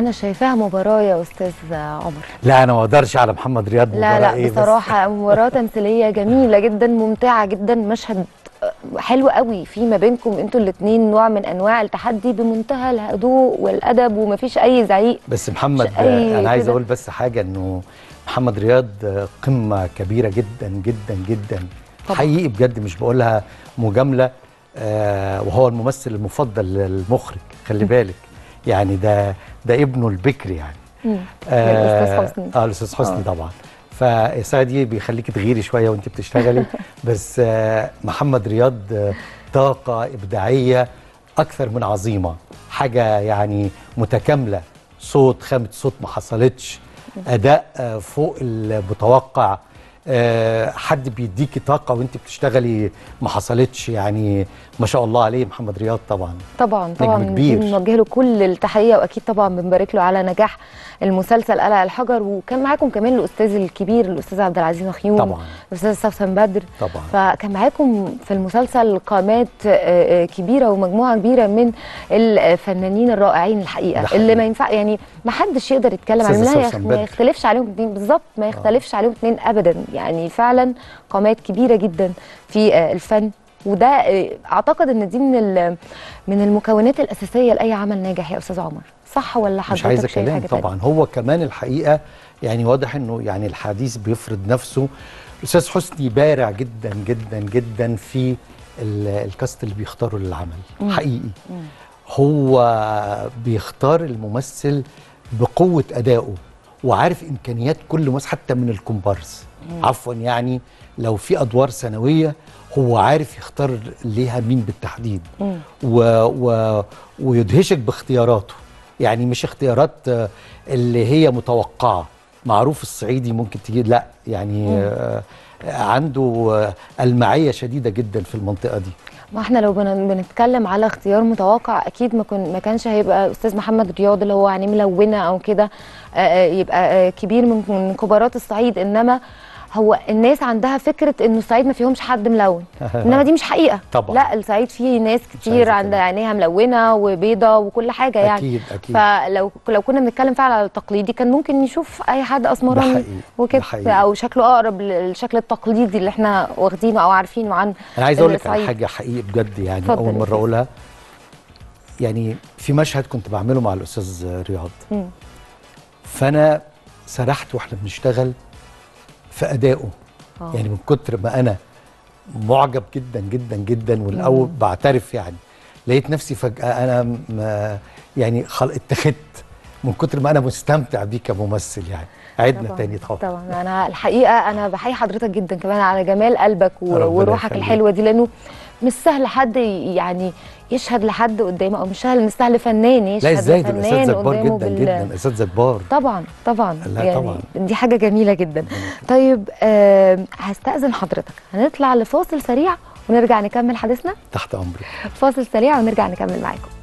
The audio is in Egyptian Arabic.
انا شايفاها مباراه يا استاذ عمر لا انا ما اقدرش على محمد رياض لا مباراة لا إيه بس. بصراحه مباراه تمثيليه جميله جدا ممتعه جدا مشهد حلو قوي في ما بينكم انتوا الاثنين نوع من انواع التحدي بمنتهى الهدوء والادب ومفيش اي زعيق بس محمد مش أي انا عايز كده. اقول بس حاجه انه محمد رياض قمه كبيره جدا جدا جدا طبعا. حقيقي بجد مش بقولها مجامله آه وهو الممثل المفضل للمخرج خلي بالك يعني ده ده ابنه البكري يعني مم. الأستاذ حسني. اه الاستاذ حسني آه. طبعا فالساعه دي بيخليكي تغيري شويه وانت بتشتغلي بس آه محمد رياض آه، طاقه ابداعيه اكثر من عظيمه حاجه يعني متكامله صوت خامه صوت ما حصلتش اداء آه، فوق المتوقع آه، حد بيديكي طاقه وانت بتشتغلي ما حصلتش يعني ما شاء الله عليه محمد رياض طبعا طبعا طبعا كبير. بنوجه له كل التحيه واكيد طبعا بنبارك له على نجاح المسلسل قلع الحجر وكان معاكم كمان الاستاذ الكبير الاستاذ عبد العزيز مخيوم طبعا الاستاذ سوسن بدر طبعا فكان معاكم في المسلسل قامات آه، آه، كبيره ومجموعه كبيره من الفنانين الرائعين الحقيقه ده حقيقي. اللي ما ينفع يعني ما حدش يقدر يتكلم أستاذة عنهم لا سوسن يخ- بدر. ما يختلفش عليهم اتنين بالظبط ما يختلفش عليهم اتنين ابدا يعني فعلا قامات كبيره جدا في آه، الفن وده آه، اعتقد ان دي من ال- من المكونات الاساسيه لاي عمل ناجح يا استاذ عمر صح ولا حضرتك مش عايزه شايف كلام حاجه تانية؟ طبعا هو كمان الحقيقه يعني واضح انه يعني الحديث بيفرض نفسه الاستاذ حسني بارع جدا جدا جدا في ال- الكاست اللي بيختاره للعمل حقيقي هو بيختار الممثل بقوه ادائه وعارف امكانيات كل ممثل حتى من الكومبارس عفوا يعني لو في ادوار ثانويه هو عارف يختار ليها مين بالتحديد مم. و و ويدهشك باختياراته يعني مش اختيارات آه، اللي هي متوقعه معروف الصعيدي ممكن تجي لا يعني آه، عنده آه، المعيه شديده جدا في المنطقه دي ما احنا لو بن- بنتكلم على اختيار متوقع اكيد ما كن ما كانش هيبقى استاذ محمد رياض اللي هو يعني ملونه او كده آه، آه، يبقى آه، كبير من من كبارات الصعيد انما هو الناس عندها فكره انه الصعيد ما فيهمش حد ملون انما دي مش حقيقه طبعا. لا الصعيد فيه ناس كتير عايزة عندها كده. عينيها ملونه وبيضه وكل حاجه يعني اكيد اكيد فلو لو كنا بنتكلم فعلا على التقليدي كان ممكن نشوف اي حد ده اسمراني حقيقي، ده وكده حقيقي. او شكله اقرب للشكل التقليدي اللي احنا واخدينه او عارفينه عن انا عايز اقول لك على الصعيد. حاجه حقيقي بجد يعني اتفضل اول يا مره سيدي. اقولها يعني في مشهد كنت بعمله مع الاستاذ رياض مم. فانا سرحت واحنا بنشتغل في ادائه آه. يعني من كتر ما انا معجب جدا جدا جدا والاول بعترف يعني لقيت نفسي فجاه انا م- يعني خل... اتخذت من كتر ما انا مستمتع بيه كممثل يعني عدنا طبعاً، تاني طبعا طبعا انا الحقيقه انا بحيي حضرتك جدا كمان على جمال قلبك و- ربنا وروحك يخليك. الحلوه دي لانه مش سهل حد ي- يعني يشهد لحد قدامه او مش سهل مش سهل فنان يشهد لا ازاي ده الاستاذ لفنان زبار قدامه جدا بال- جدا استاذ زبار طبعا طبعا لا يعني طبعاً. دي حاجه جميله جدا طيب آه هستاذن حضرتك هنطلع لفاصل سريع ونرجع نكمل حديثنا تحت امرك فاصل سريع ونرجع نكمل معاكم